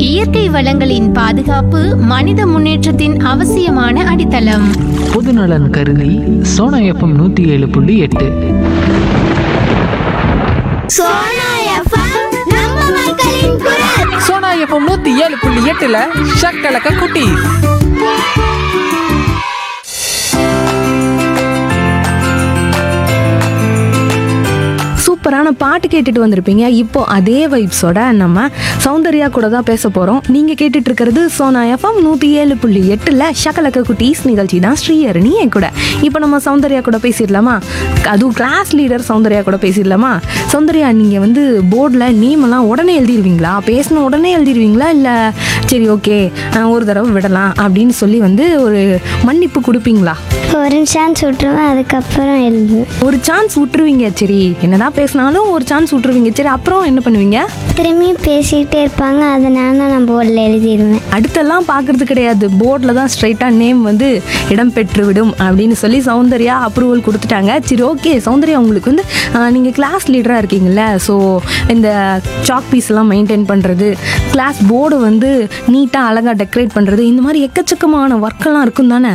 இயற்கை வளங்களின் பாதுகாப்பு மனித முன்னேற்றத்தின் அவசியமான அடித்தளம் பொதுநலன் கருதி சோனா எஃப்எம் நூற்றி ஏழு புள்ளி எட்டு சோனா எஃப்எம் நூத்தி ஏழு புள்ளி எட்டுல ஷக்கலக்க குட்டி சூப்பரான பாட்டு கேட்டுட்டு வந்திருப்பீங்க இப்போ அதே வைப்ஸோட நம்ம சௌந்தர்யா கூட தான் பேச போகிறோம் நீங்கள் கேட்டுட்டு இருக்கிறது சோனா எஃப்எம் நூற்றி ஏழு புள்ளி எட்டில் ஷக்கலக்க குட்டீஸ் நிகழ்ச்சி தான் ஸ்ரீஹரணி என் கூட இப்போ நம்ம சௌந்தர்யா கூட பேசிடலாமா அதுவும் கிளாஸ் லீடர் சௌந்தர்யா கூட பேசிடலாமா சௌந்தர்யா நீங்கள் வந்து போர்டில் நேம் எல்லாம் உடனே எழுதிடுவீங்களா பேசின உடனே எழுதிடுவீங்களா இல்லை சரி ஓகே ஒரு தடவை விடலாம் அப்படின்னு சொல்லி வந்து ஒரு மன்னிப்பு கொடுப்பீங்களா ஒரு சான்ஸ் விட்டுருவேன் அதுக்கப்புறம் எழுதுவேன் ஒரு சான்ஸ் விட்டுருவீங்க சரி என்னதான் பேசினாலும் ஒரு சான்ஸ் விட்டுருவீங்க சரி அப்புறம் என்ன பண்ணுவீங்க திரும்பி பேசிக்கிட்டே இருப்பாங்க அதனால நான் போர்டில் எழுதிடுவேன் அடுத்தெல்லாம் பார்க்கறது கிடையாது போர்டில் தான் ஸ்ட்ரைட்டாக நேம் வந்து இடம் பெற்று விடும் அப்படின்னு சொல்லி சௌந்தர்யா அப்ரூவல் கொடுத்துட்டாங்க சரி ஓகே சௌந்தர்யா உங்களுக்கு வந்து நீங்கள் கிளாஸ் லீடராக இருக்கீங்கல்ல ஸோ இந்த சாக் பீஸ்லாம் மெயின்டைன் பண்ணுறது கிளாஸ் போர்டு வந்து நீட்டாக அழகாக டெக்கரேட் பண்ணுறது இந்த மாதிரி எக்கச்சக்கமான ஒர்க்கெல்லாம் இருக்கும் தானே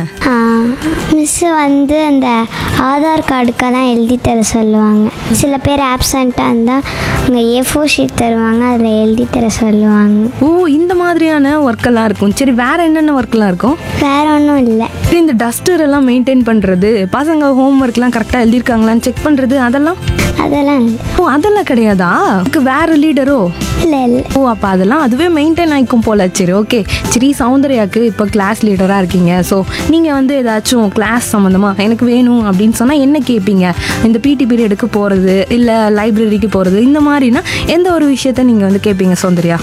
மிஸ்ஸு வந்து அந்த ஆதார் கார்டுக்கெல்லாம் எழுதி தர சொல்லுவாங்க சில பேர் ஆப்சண்ட்டாக இருந்தால் அங்கே ஏ ஃபோர் ஷீட் தருவாங்க அதில் எழுதி தர சொல்லுவாங்க ஓ இந்த மாதிரியான ஒர்க்கெல்லாம் இருக்கும் சரி வேற என்னென்ன ஒர்க்கெல்லாம் இருக்கும் வேற ஒன்றும் இல்லை சரி, இந்த டஸ்டர் எல்லாம் மெயின்டைன் பண்ணுறது பசங்க ஹோம் ஒர்க்லாம் கரெக்டாக எழுதியிருக்காங்களான்னு செக் பண்ணுறது அதெல்லாம் அதெல்லாம் இல்லை ஓ அதெல்லாம் கிடையாதா அதுக்கு வேற லீடரோ இல்லை இல்லை ஓ அப்போ அதெல்லாம் அதுவே மெயின்டைன் ஆகிக்கும் போல சரி ஓகே சரி சௌந்தர்யாக்கு இப்போ கிளாஸ் லீடராக இருக்கீங்க ஸோ நீங்கள் வந்து ஏதாச்சும் கிளாஸ் சம்மந்தமாக எனக்கு வேணும் அப்படின்னு சொன்னால் என்ன கேட்பீங்க இந்த பிடி பீரியடுக்கு போகிறது இல்லை லைப்ரரிக்கு போகிறது இந்த மாதிரினா எந்த ஒரு விஷயத்த நீங்கள் வந்து கேட்பீங்க சௌந்தர்யா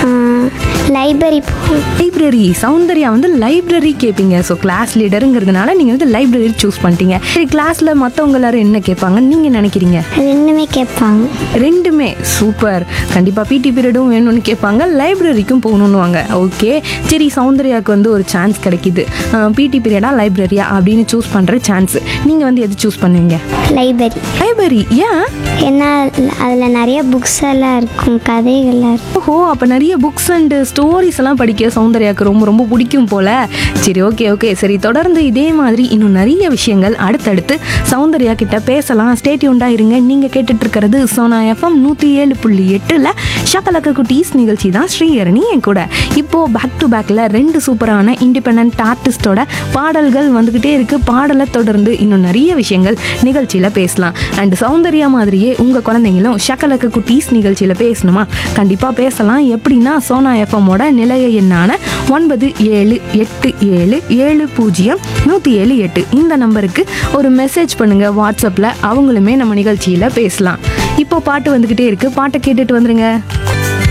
லைப்ரரி போ லைப்ரரி சௌந்தர்யா வந்து லைப்ரரி கேட்பீங்க ஸோ கிளாஸ் லீடருங்கிறதுனால நீங்கள் வந்து லைப்ரரி சூஸ் பண்ணிட்டீங்க சரி கிளாஸில் மற்றவங்க எல்லாரும் என்ன கேட்பாங்கன்னு நீங்கள் நினைக்கிறீங்க ரெண்டுமே கேட்பாங்க ரெண்டுமே சூப்பர் கண்டிப்பாக பிடி பீரியடும் வேணும்னு கேட்பாங்க லைப்ரரிக்கும் போகணுன்னுவாங்க ஓகே சரி சௌந்தர்யாவுக்கு வந்து ஒரு சான்ஸ் கிடைக்குது பிடி பீரியடா லைப்ரரியா அப்படின்னு சூஸ் பண்ணுற சான்ஸ் நீங்கள் வந்து எது சூஸ் பண்ணுவீங்க லைப்ரரி லைப்ரரி ஏன் ஏன்னா அதில் நிறைய புக்ஸ் எல்லாம் இருக்கும் கதைகள்லாம் இருக்கும் ஓஹோ அப்போ நிறைய புக்ஸ் அண்டு ஸ்டோரிஸ் எல்லாம் படிக்க சௌந்தர்யாவுக்கு ரொம்ப ரொம்ப பிடிக்கும் போல சரி ஓகே ஓகே சரி தொடர்ந்து இதே மாதிரி இன்னும் நிறைய விஷயங்கள் அடுத்தடுத்து சௌந்தர்யா கிட்ட பேசலாம் ஸ்டேட்யூண்டா இருங்க நீங்கள் கேட்டுட்டு இருக்கிறது சோனா எஃப்எம் நூற்றி ஏழு புள்ளி எட்டில் ஷக்கலக்க குட்டீஸ் நிகழ்ச்சி தான் ஸ்ரீஹரணி என் கூட இப்போ பேக் டு பேக்கில் ரெண்டு சூப்பரான இண்டிபெண்ட் ஆர்டிஸ்டோட பாடல்கள் வந்துக்கிட்டே இருக்கு பாடலை தொடர்ந்து இன்னும் நிறைய விஷயங்கள் நிகழ்ச்சியில் பேசலாம் அண்ட் சௌந்தர்யா மாதிரியே உங்கள் குழந்தைங்களும் ஷக்கலக்க குட்டீஸ் நிகழ்ச்சியில் பேசணுமா கண்டிப்பாக பேசலாம் எப்படின்னா சோனா எஃப்எம்மோட நிலைய எண்ணான ஒன்பது ஏழு எட்டு ஏழு ஏழு பூஜ்ஜியம் நூற்றி ஏழு எட்டு இந்த நம்பருக்கு ஒரு மெசேஜ் பண்ணுங்க வாட்ஸ்அப்பில் அவங்களுமே நம்ம நிகழ்ச்சியில் பேசலாம் இப்போ பாட்டு வந்துக்கிட்டே இருக்கு பாட்டை கேட்டுட்டு வந்துருங்க